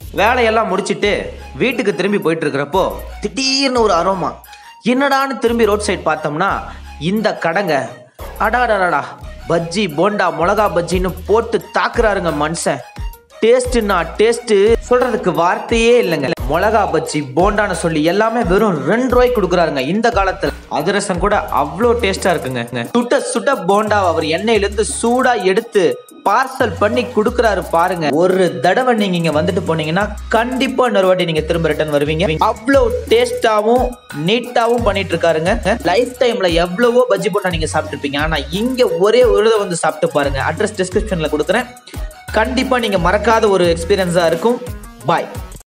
வேலையெல்லாம் முடிச்சிட்டு வீட்டுக்கு திரும்பி போயிட்டு இருக்கிறப்போ திடீர்னு ஒரு அரோமா என்னடான்னு திரும்பி ரோட் சைடு பார்த்தோம்னா இந்த கடைங்க அடாடாடா பஜ்ஜி போண்டா மிளகா பஜ்ஜின்னு போட்டு தாக்குறாருங்க மனுஷன் டேஸ்ட்னா டேஸ்ட் சொல்றதுக்கு வார்த்தையே இல்லைங்க மிளகா பஜ்ஜி போண்டான்னு சொல்லி எல்லாமே வெறும் ரெண்டு ரூபாய்க்கு கொடுக்குறாருங்க இந்த காலத்துல அதிரசம் கூட அவ்வளோ டேஸ்டா இருக்குங்க சுட்ட சுட்ட போண்டா அவர் எண்ணெயில இருந்து சூடா எடுத்து பார்சல் பண்ணி கொடுக்குறாரு பாருங்க ஒரு தடவை நீங்க இங்க வந்துட்டு போனீங்கன்னா கண்டிப்பா இன்னொரு வாட்டி நீங்க திரும்ப ரிட்டர்ன் வருவீங்க அவ்வளோ டேஸ்டாவும் நீட்டாவும் பண்ணிட்டு இருக்காருங்க லைஃப் டைம்ல எவ்வளவோ பஜ்ஜி போண்டா நீங்க சாப்பிட்டுருப்பீங்க ஆனா இங்க ஒரே ஒரு தடவை வந்து சாப்பிட்டு பாருங்க அட்ரஸ் டிஸ்கிரிப்ஷன்ல கொடுக்குறேன் கண்டிப்பா நீங்க மறக்காத ஒரு எக்ஸ்பீரியன்ஸா இருக்கும் பாய்